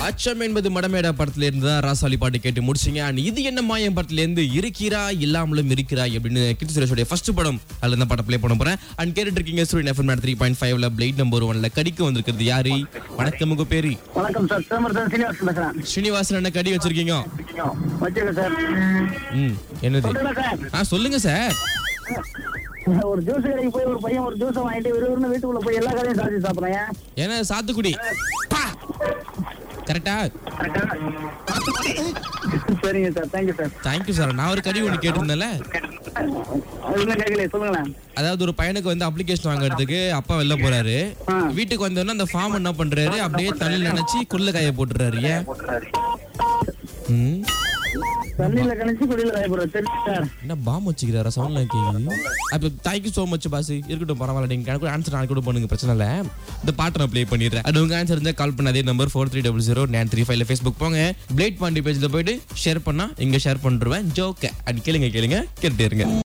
அச்சம் என்பது மடமேடா படத்துல இருந்து தான் ராசாலி பாட்டு கேட்டு முடிச்சிங்க அண்ட் இது என்ன மாயம் படத்துல இருந்து இருக்கிறா இல்லாமலும் இருக்கிறா அப்படின்னு கிட்டு சுரேஷோட ஃபர்ஸ்ட் படம் அதுல இந்த படம் ப்ளே பண்ண போறேன் அண்ட் கேட்டுட்டு இருக்கீங்க சூரியன் எஃப்எம் த்ரீ பாயிண்ட் ஃபைவ்ல பிளேட் நம்பர் ஒன்ல கடிக்க வந்திருக்கிறது யாரு வணக்கம் உங்க பேரு வணக்கம் சார் சிதம்பரம் சீனிவாசன் பேசுறேன் ஸ்ரீனிவாசன் என்ன கடி வச்சிருக்கீங்க வச்சுக்க சார் ம் என்னது சொல்லுங்க சார் ஆ சொல்லுங்க சார் ஒரு ஜூஸ் கடைக்கு போய் ஒரு பையன் ஒரு ஜூஸ் வாங்கிட்டு விறுவிறுன்னு வீட்டுக்குள்ள போய் எல்லா கடையும் சாப்பிட்டு சாப்பிடுறேன் ஏன்னா சாத்துக்குடி கரெக்டா சரிங்க sir thank you sir thank you sir நான் ஒரு கடி ஒன்று கேட்டிருந்தேன்ல அதுதான் கேட்கல சொல்லுங்களேன் அதாவது ஒரு பையனுக்கு வந்து அப்ளிகேஷன் வாங்குறதுக்கு அப்பா வெளில போறாரு ஆ. வீட்டுக்கு வந்தோடனே அந்த ஃபார்ம் என்ன பண்றாரு அப்படியே தண்ணியில் நினைச்சு குள்ள காய போட்டுறாரு ஏன் ம். தண்ணியில கணிச்சு குடியில பயப்படுற தெரியும் சார் என்ன பாம் வச்சுக்கிறாரா சவுண்ட்லாம் கேக்குது அப்போ தேங்க்யூ ஸோ மச் பாஸ் இருக்கட்டும் பரவாயில்ல நீங்க எனக்கு ஆன்சர் நாளைக்கு கூட பண்ணுங்க பிரச்சனை இல்லை இந்த பாட்டை நான் ப்ளே பண்ணிடுறேன் அது உங்க ஆன்சர் இருந்தால் கால் பண்ண அதே number four three double zero nine three ஃபைவ்ல ஃபேஸ்புக் போங்க பிளேட் பாண்டி பேஜில் போயிட்டு ஷேர் பண்ணா இங்க ஷேர் பண்ணிருவேன் ஜோக்க அண்ட் கேளுங்க கேளுங்க கேட்டுட்டே இருங்க